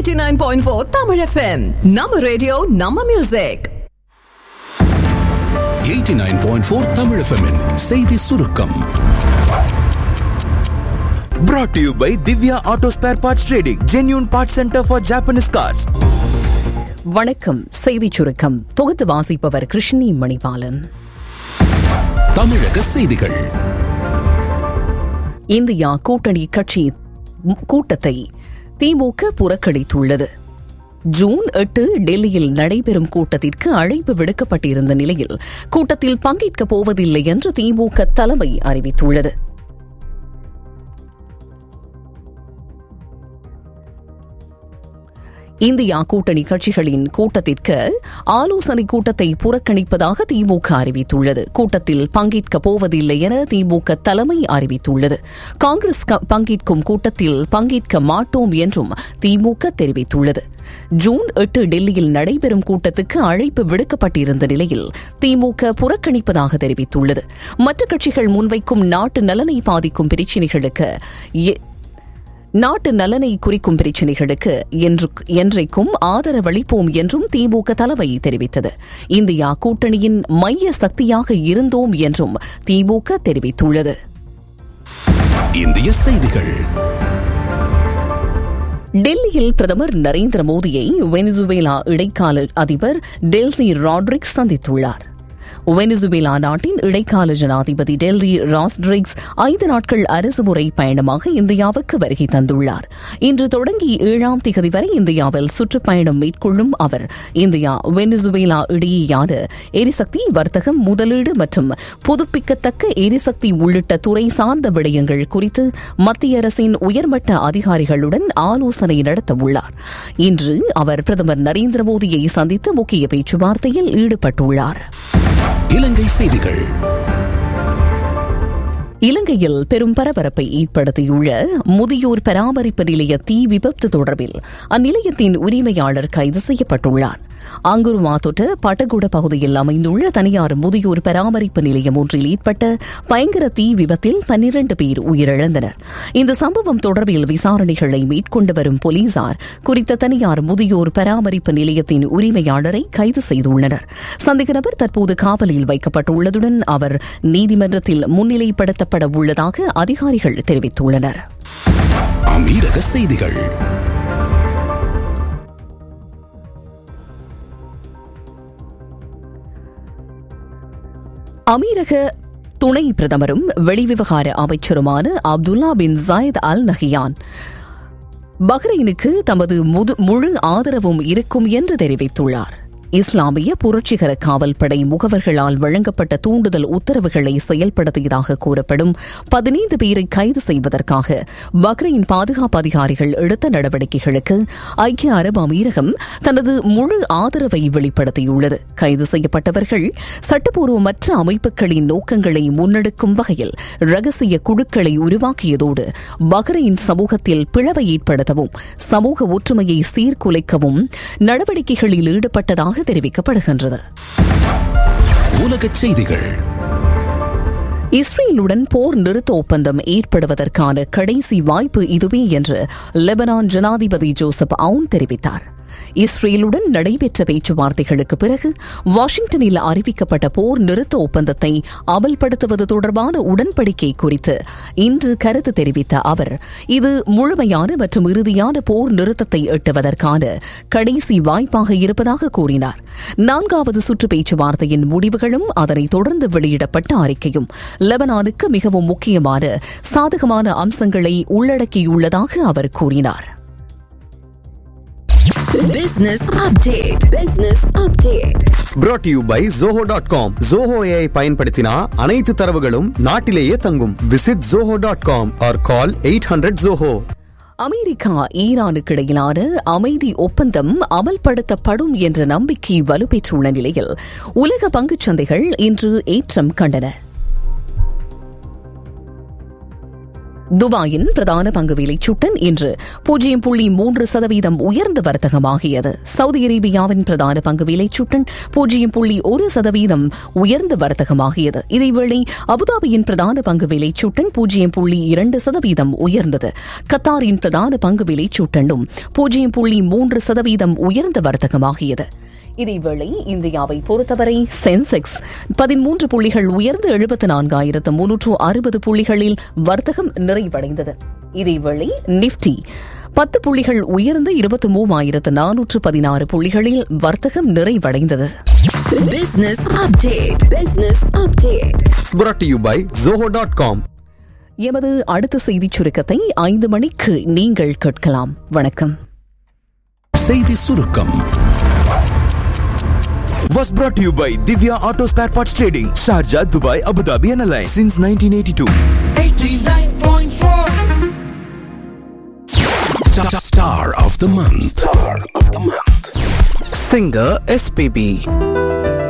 89.4 Tamil FM. நம்ம radio நம்ம music 89.4 Tamil FM -இன் செய்தி சுருக்கம் Brought to you by Divya Auto Spare Parts Trading, genuine parts center for Japanese cars. வணக்கம் செய்திச் சுருக்கம் தொகுத்து வாசிப்பவர் கிருஷ்ணி மணிபாலன் தமிழக செய்திகள் இந்தியா கூட்டணி கட்சி கூட்டத்தை திமுக புறக்கணித்துள்ளது ஜூன் எட்டு டெல்லியில் நடைபெறும் கூட்டத்திற்கு அழைப்பு விடுக்கப்பட்டிருந்த நிலையில் கூட்டத்தில் பங்கேற்கப் போவதில்லை என்று திமுக தலைமை அறிவித்துள்ளது இந்தியா கூட்டணி கட்சிகளின் கூட்டத்திற்கு ஆலோசனை கூட்டத்தை புறக்கணிப்பதாக திமுக அறிவித்துள்ளது கூட்டத்தில் பங்கேற்கப் போவதில்லை என திமுக தலைமை அறிவித்துள்ளது காங்கிரஸ் பங்கேற்கும் கூட்டத்தில் பங்கேற்க மாட்டோம் என்றும் திமுக தெரிவித்துள்ளது ஜூன் எட்டு டெல்லியில் நடைபெறும் கூட்டத்துக்கு அழைப்பு விடுக்கப்பட்டிருந்த நிலையில் திமுக புறக்கணிப்பதாக தெரிவித்துள்ளது மற்ற கட்சிகள் முன்வைக்கும் நாட்டு நலனை பாதிக்கும் பிரச்சினைகளுக்கு நாட்டு நலனை குறிக்கும் பிரச்சினைகளுக்கு என்றைக்கும் ஆதரவளிப்போம் என்றும் திமுக தலைமை தெரிவித்தது இந்தியா கூட்டணியின் மைய சக்தியாக இருந்தோம் என்றும் திமுக தெரிவித்துள்ளது இந்திய செய்திகள் டெல்லியில் பிரதமர் நரேந்திர மோடியை வெனிசுவேலா இடைக்கால அதிபர் டெல்சி ராட்ரிக்ஸ் சந்தித்துள்ளார் வெனிசுவேலா நாட்டின் இடைக்கால ஜனாதிபதி டெல்லி ராஸ்ட்ரிக்ஸ் ஐந்து நாட்கள் அரசுமுறை பயணமாக இந்தியாவுக்கு வருகை தந்துள்ளார் இன்று தொடங்கி ஏழாம் திகதி வரை இந்தியாவில் சுற்றுப்பயணம் மேற்கொள்ளும் அவர் இந்தியா வெனிசுவேலா இடையேயான எரிசக்தி வர்த்தகம் முதலீடு மற்றும் புதுப்பிக்கத்தக்க எரிசக்தி உள்ளிட்ட துறை சார்ந்த விடயங்கள் குறித்து மத்திய அரசின் உயர்மட்ட அதிகாரிகளுடன் ஆலோசனை நடத்தவுள்ளார் இன்று அவர் பிரதமர் நரேந்திர மோடியை சந்தித்து முக்கிய பேச்சுவார்த்தையில் ஈடுபட்டுள்ளார் இலங்கை செய்திகள் இலங்கையில் பெரும் பரபரப்பை ஏற்படுத்தியுள்ள முதியோர் பராமரிப்பு நிலைய தீ விபத்து தொடர்பில் அந்நிலையத்தின் உரிமையாளர் கைது செய்யப்பட்டுள்ளார் ஆங்குருமா தொட்ட பட்டகுட பகுதியில் அமைந்துள்ள தனியார் முதியோர் பராமரிப்பு நிலையம் ஒன்றில் ஏற்பட்ட பயங்கர தீ விபத்தில் பன்னிரண்டு பேர் உயிரிழந்தனர் இந்த சம்பவம் தொடர்பில் விசாரணைகளை மேற்கொண்டு வரும் போலீசார் குறித்த தனியார் முதியோர் பராமரிப்பு நிலையத்தின் உரிமையாளரை கைது செய்துள்ளனர் சந்தேக நபர் தற்போது காவலில் வைக்கப்பட்டுள்ளதுடன் அவர் நீதிமன்றத்தில் முன்னிலைப்படுத்தப்பட உள்ளதாக அதிகாரிகள் தெரிவித்துள்ளனர் அமீரக செய்திகள் அமீரக துணை பிரதமரும் வெளிவிவகார அமைச்சருமான Abdullah bin Zayed Al Nahyan பஹ்ரைனுக்கு தமது முழு ஆதரவும் இருக்கும் என்று தெரிவித்துள்ளார் இஸ்லாமிய புரட்சிகர காவல்படை முகவர்களால் வழங்கப்பட்ட தூண்டுதல் உத்தரவுகளை செயல்படுத்தியதாக கூறப்படும் பதினைந்து பேரை கைது செய்வதற்காக பக்ரைன் பாதுகாப்பு அதிகாரிகள் எடுத்த நடவடிக்கைகளுக்கு ஐக்கிய அரபு அமீரகம் தனது முழு ஆதரவை வெளிப்படுத்தியுள்ளது கைது செய்யப்பட்டவர்கள் சட்டப்பூர்வமற்ற அமைப்புகளின் நோக்கங்களை முன்னெடுக்கும் வகையில் ரகசிய குழுக்களை உருவாக்கியதோடு பஹ்ரைன் சமூகத்தில் பிளவை ஏற்படுத்தவும் சமூக ஒற்றுமையை சீர்குலைக்கவும் நடவடிக்கைகளில் ஈடுபட்டதாக தெரிவிக்கப்படுகின்றது உலகச் செய்திகள் இஸ்ரேலுடன் போர் நிறுத்த ஒப்பந்தம் ஏற்படுவதற்கான கடைசி வாய்ப்பு இதுவே என்று லெபனான் ஜனாதிபதி ஜோசப் அவுன் தெரிவித்தார் இஸ்ரேலுடன் நடைபெற்ற பேச்சுவார்த்தைகளுக்கு பிறகு வாஷிங்டனில் அறிவிக்கப்பட்ட போர் நிறுத்த ஒப்பந்தத்தை அமல்படுத்துவது தொடர்பான உடன்படிக்கை குறித்து இன்று கருத்து தெரிவித்த அவர் இது முழுமையான மற்றும் இறுதியான போர் நிறுத்தத்தை எட்டுவதற்கான கடைசி வாய்ப்பாக இருப்பதாக கூறினார் நான்காவது சுற்று பேச்சுவார்த்தையின் முடிவுகளும் அதனைத் தொடர்ந்து வெளியிடப்பட்ட அறிக்கையும் லெபனானுக்கு மிகவும் முக்கியமான சாதகமான அம்சங்களை உள்ளடக்கியுள்ளதாக அவர் கூறினார் Business update. Business update. Brought to you by Zoho.com. Zoho AI பயன்படுத்தினா அனைத்து தரவுகளும் நாட்டிலேயே தங்கும். Visit Zoho.com or call 800 Zoho. America ஈரானுக்கு இடையிலான அமைதி ஒப்பந்தம் அமல்படுத்தப்படும் என்ற நம்பிக்கை வலுப்பெற்றுள்ள நிலையில் உலக பங்குச் சந்தைகள் இன்று ஏற்றம் கண்டன துபாயின் பிரதான பங்கு விலைச்சுட்டன் இன்று பூஜ்ஜியம் புள்ளி மூன்று சதவீதம் உயர்ந்த வர்த்தகமாகியது சவுதி அரேபியாவின் பிரதான பங்கு விலைச்சுட்டன் பூஜ்ஜியம் புள்ளி ஒரு சதவீதம் உயர்ந்த வர்த்தகமாகியது இதேவேளை அபுதாபியின் பிரதான பங்கு விலைச்சுட்டன் பூஜ்ஜியம் புள்ளி இரண்டு சதவீதம் உயர்ந்தது கத்தாரின் பிரதான பங்கு விலைச்சுட்டனும் பூஜ்ஜியம் புள்ளி மூன்று சதவீதம் உயர்ந்த வர்த்தகமாகியது இதேவேளை இந்தியாவை பொறுத்தவரை சென்செக்ஸ் பதிமூன்று புள்ளிகள் உயர்ந்து எழுபத்தி நான்காயிரத்து முன்னூற்று அறுபது புள்ளிகளில் வர்த்தகம் நிறைவடைந்தது இதேவேளை நிப்டி பத்து புள்ளிகள் உயர்ந்து இருபத்தி மூவாயிரத்து நானூற்று பதினாறு புள்ளிகளில் வர்த்தகம் நிறைவடைந்தது Business update. Business update. brought to you by zoho.com எமது அடுத்த செய்திச் சுருக்கத்தை ஐந்து மணிக்கு நீங்கள் கேட்கலாம் வணக்கம் செய்தி சுருக்கம் was brought to you by Divya Auto Spare Parts Trading, Sharjah, Dubai, Abu Dhabi and Alliance since 1982. Star of the month. Star of the month. Singer SPB